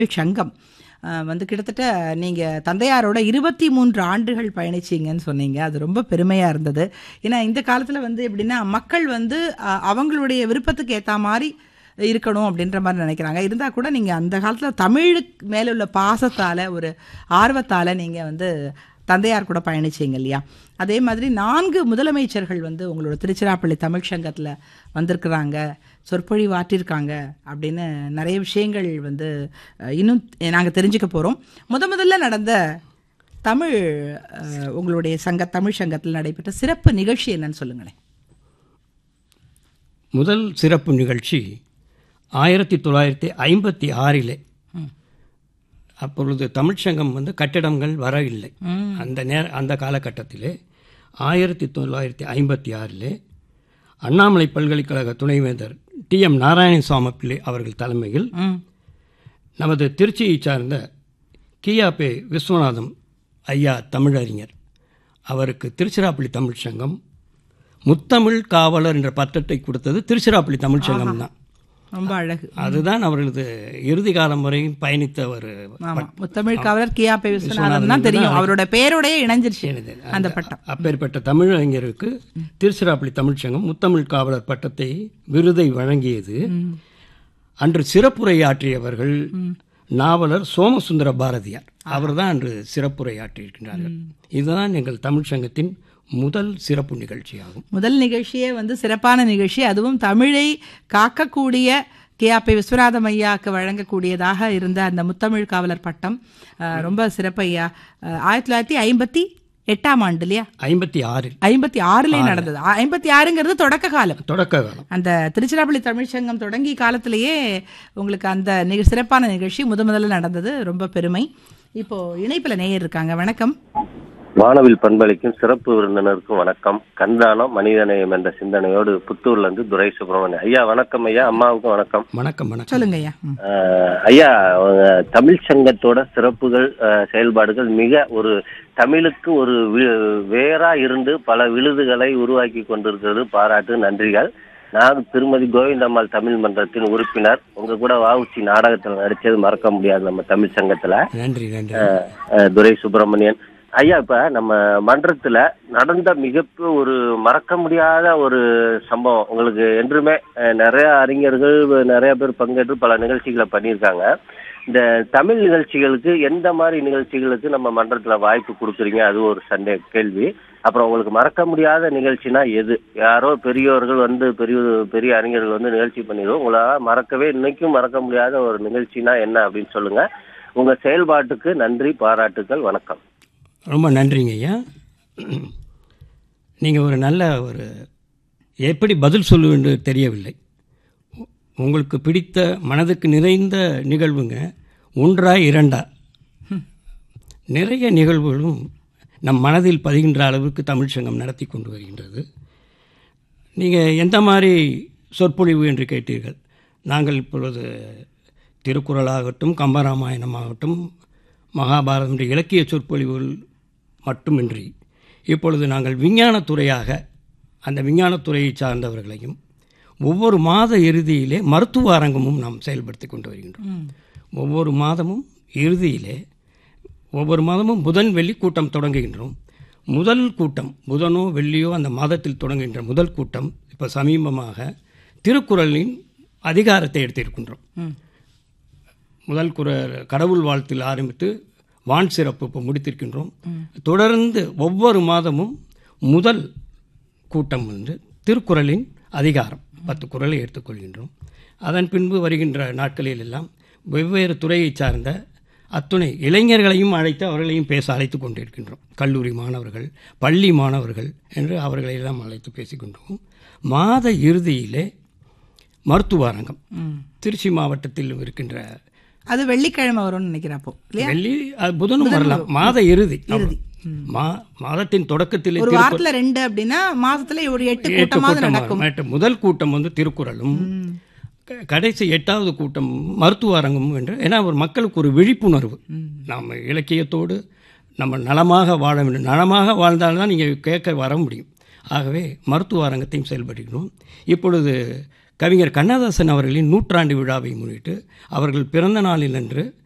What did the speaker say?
சங்கம் அஹ், வந்து கிட்டத்தட்ட நீங்கள் தந்தையாரோட இருபத்தி மூன்று ஆண்டுகள் பயணிச்சீங்கன்னு சொன்னீங்க அது ரொம்ப பெருமையாக இருந்தது ஏன்னா இந்த காலத்தில் வந்து எப்படின்னா மக்கள் வந்து அஹ், அவங்களுடைய விருப்பத்துக்கு ஏற்ற மாதிரி இருக்கணும் அப்படின்ற மாதிரி நினைக்கிறாங்க இருந்தால் கூட நீங்கள் அந்த காலத்தில் தமிழுக்கு மேலே உள்ள பாசத்தால் ஒரு ஆர்வத்தால் நீங்கள் வந்து தந்தையார் கூட பயணிச்சீங்க இல்லையா அதே மாதிரி நான்கு முதலமைச்சர்கள் வந்து உங்களோட திருச்சிராப்பள்ளி தமிழ் சங்கத்தில் வந்திருக்கிறாங்க சொற்பொழிவாற்றிருக்காங்க அப்படின்னு நிறைய விஷயங்கள் வந்து அஹ், இன்னும் நாங்கள் தெரிஞ்சுக்க போகிறோம் முத முதல்ல நடந்த தமிழ் அஹ், உங்களுடைய சங்க தமிழ் சங்கத்தில் நடைபெற்ற சிறப்பு நிகழ்ச்சி என்னன்னு சொல்லுங்களேன் முதல் சிறப்பு நிகழ்ச்சி ஆயிரத்தி தொள்ளாயிரத்தி ஐம்பத்தி ஆறிலே அப்பொழுது தமிழ்ச்சங்கம் வந்து கட்டிடங்கள் வர இல்லை அந்த நேர அந்த காலகட்டத்திலே ஆயிரத்தி தொள்ளாயிரத்தி ஐம்பத்தி ஆறிலே அண்ணாமலை பல்கலைக்கழக துணைவேந்தர் டி எம் நாராயணசாமி பிள்ளை அவர்கள் தலைமையில் ம் நமது திருச்சியை சார்ந்த கியாபே விஸ்வநாதம் ஐயா தமிழறிஞர் அவருக்கு திருச்சிராப்பள்ளி தமிழ்ச் சங்கம் முத்தமிழ் காவலர் என்ற பட்டத்தை கொடுத்தது திருச்சிராப்பள்ளி தமிழ்ச் சங்கம் தான் ரொம்ப அழகு அதுதான் அவர்களது இறுதி காலம் வரையும் பயணித்த ஒரு ஆமா முத்தமிழ் காவலர் கியா பே விஸ்வநாதன் தான் தெரியும் அவரோட பேரோடய இணைஞ்சிருச்சு அந்த பட்டம் அப்பேற்பட்ட தமிழறிஞருக்கு திருச்சிராப்பள்ளி தமிழ்ச் சங்கம் முத்தமிழ் காவலர் பட்டத்தை விருதை வழங்கியது அன்று சிறப்புரையாற்றியவர்கள் நாவலர் சோமசுந்தர பாரதியார் அவர்தான் அன்று சிறப்புரையாற்றியிருக்கின்றார்கள் இதுதான் எங்கள் தமிழ் சங்கத்தின் முதல் சிறப்பு நிகழ்ச்சியாகும் முதல் நிகழ்ச்சியே வந்து சிறப்பான நிகழ்ச்சி அதுவும் தமிழை காக்கக்கூடிய கேஆப்பி விஸ்வநாதம் ஐயாவுக்கு வழங்கக்கூடியதாக இருந்த அந்த முத்தமிழ் காவலர் பட்டம் அஹ், ரொம்ப சிறப்பையா அஹ், ஆயிரத்தி தொள்ளாயிரத்தி ஐம்பத்தி எட்டாம் ஆண்டு இல்லையா ஐம்பத்தி ஆறில் ஐம்பத்தி ஆறுலேயே நடந்தது ஆ- ஐம்பத்தி ஆறுங்கிறது தொடக்க காலம் தொடக்க காலம் அந்த திருச்சிராப்பள்ளி தமிழ்ச்சங்கம் தொடங்கி காலத்திலேயே உங்களுக்கு அந்த நிக சிறப்பான நிகழ்ச்சி முத முதல்ல நடந்தது ரொம்ப பெருமை இப்போ இணைப்புல நேயர் இருக்காங்க வணக்கம் வானவில் பண்பளிக்கும் சிறப்பு விருந்தினருக்கும் வணக்கம் கண்தானம் மனிதநேயம் என்ற சிந்தனையோடு புத்தூர்ல இருந்து துரை சுப்பிரமணியம் ஐயா வணக்கம் ஐயா அம்மாவுக்கும் வணக்கம் வணக்கம் வணக்கம் சொல்லுங்க ஐயா ம். ஆஹ் ஐயா அவங்க தமிழ் சங்கத்தோட சிறப்புகள் ஆஹ் செயல்பாடுகள் மிக ஒரு தமிழுக்கு ஒரு வி- வேரா இருந்து பல விழுதுகளை உருவாக்கி கொண்டிருக்கிறது பாராட்டு நன்றிகள் நான் திருமதி கோவிந்தம்மாள் தமிழ் மன்றத்தின் உறுப்பினர் உங்க கூட வாவுச்சி நாடகத்தில் நடிச்சது மறக்க முடியாது நம்ம தமிழ் சங்கத்துல நன்றி நன்றி அஹ் துரை சுப்பிரமணியன் ஐயா இப்ப நம்ம மன்றத்துல நடந்த மிக ஒரு மறக்க முடியாத ஒரு சம்பவம் உங்களுக்கு என்றுமே அஹ், நிறைய அறிஞர்கள் நிறைய பேர் பங்கேற்று பல நிகழ்ச்சிகளை பண்ணியிருக்காங்க இந்த தமிழ் நிகழ்ச்சிகளுக்கு எந்த மாதிரி நிகழ்ச்சிகளுக்கு நம்ம மன்றத்துல வாய்ப்பு கொடுக்குறீங்க அது ஒரு சண்டே கேள்வி அப்புறம் உங்களுக்கு மறக்க முடியாத நிகழ்ச்சினா எது யாரோ பெரியோர்கள் வந்து பெரிய பெரிய அறிஞர்கள் வந்து நிகழ்ச்சி பண்ணிடுவோம் உங்களால மறக்கவே இன்னைக்கும் மறக்க முடியாத ஒரு நிகழ்ச்சினா என்ன அப்படின்னு சொல்லுங்க உங்க செயல்பாட்டுக்கு நன்றி பாராட்டுக்கள் வணக்கம் ரொம்ப நன்றிங்க ஐயா நீங்கள் ஒரு நல்ல ஒரு எப்படி பதில் சொல்லுவது தெரியவில்லை உ- உங்களுக்கு பிடித்த மனதுக்கு நிறைந்த நிகழ்வுங்க ஒன்றா இரண்டா நிறைய நிகழ்வுகளும் நம் மனதில் பதிகின்ற அளவுக்கு தமிழ் சங்கம் நடத்தி கொண்டு வருகின்றது நீங்கள் எந்த மாதிரி சொற்பொழிவு என்று கேட்டீர்கள் நாங்கள் இப்பொழுது திருக்குறளாகட்டும் கம்பராமாயணமாகட்டும் மகாபாரதம் என்ற இலக்கிய சொற்பொழிவுகள் மட்டுமின்றி இப்பொழுது நாங்கள் விஞ்ஞானத்துறையாக அந்த விஞ்ஞானத்துறையை சார்ந்தவர்களையும் ஒவ்வொரு மாத இறுதியிலே மருத்துவ அரங்கமும் நாம் செயல்படுத்தி கொண்டு வருகின்றோம் ஒவ்வொரு மாதமும் இறுதியிலே ஒவ்வொரு மாதமும் புதன் வெள்ளி கூட்டம் தொடங்குகின்றோம் முதல் கூட்டம் புதனோ வெள்ளியோ அந்த மாதத்தில் தொடங்குகின்ற முதல் கூட்டம் இப்போ சமீபமாக திருக்குறளின் அதிகாரத்தை எடுத்திருக்கின்றோம் ம். முதல் குரல் கடவுள் வாழ்த்தில் ஆரம்பித்து வான் சிறப்பு இப்போ முடித்திருக்கின்றோம் தொடர்ந்து ஒவ்வொரு மாதமும் முதல் கூட்டம் வந்து திருக்குறளின் அதிகாரம் பத்து குறளை எடுத்துக்கொள்கின்றோம் அதன் பின்பு வருகின்ற நாட்களில் எல்லாம் வெவ்வேறு துறையைச் சார்ந்த அத்துணை இளைஞர்களையும் அழைத்து அவர்களையும் பேச அழைத்து கொண்டிருக்கின்றோம் கல்லூரி மாணவர்கள் பள்ளி மாணவர்கள் என்று அவர்களை எல்லாம் அழைத்து பேசிக்கொண்டோம் மாத இறுதியிலே மருத்துவ அரங்கம் திருச்சி மாவட்டத்தில் இருக்கின்ற அது வெள்ளிக்கிழமை வரும்னு நினைக்கிறேன் அப்போ இல்லையா வெள்ளி அது புதனும் வரலாம் மாத இறுதி மா மாதத்தின் தொடக்கத்தில் ஒரு வாரத்துல ரெண்டு அப்படின்னா மாசத்துல ஒரு எட்டு எட்டு கூட்டமாவது கூட்டம் நடக்கும் வரும். முதல் கூட்டம் வந்து திருக்குறளும் க- கடைசி எட்டாவது கூட்டம் மருத்துவ அரங்கமும் என்று ஏன்னா ஒரு மக்களுக்கு ஒரு விழிப்புணர்வு நாம் இலக்கியத்தோடு நம்ம நலமாக வாழ வேண்டும் நலமாக வாழ்ந்தால்தான் நீங்கள் கேட்க வர முடியும் ஆகவே மருத்துவ அரங்கத்தையும் செயல்படுகிறோம் இப்பொழுது கவிஞர் கண்ணதாசன் அவர்களின் நூற்றாண்டு விழாவை முன்னிட்டு அவர்கள் பிறந்த நாளில் அன்று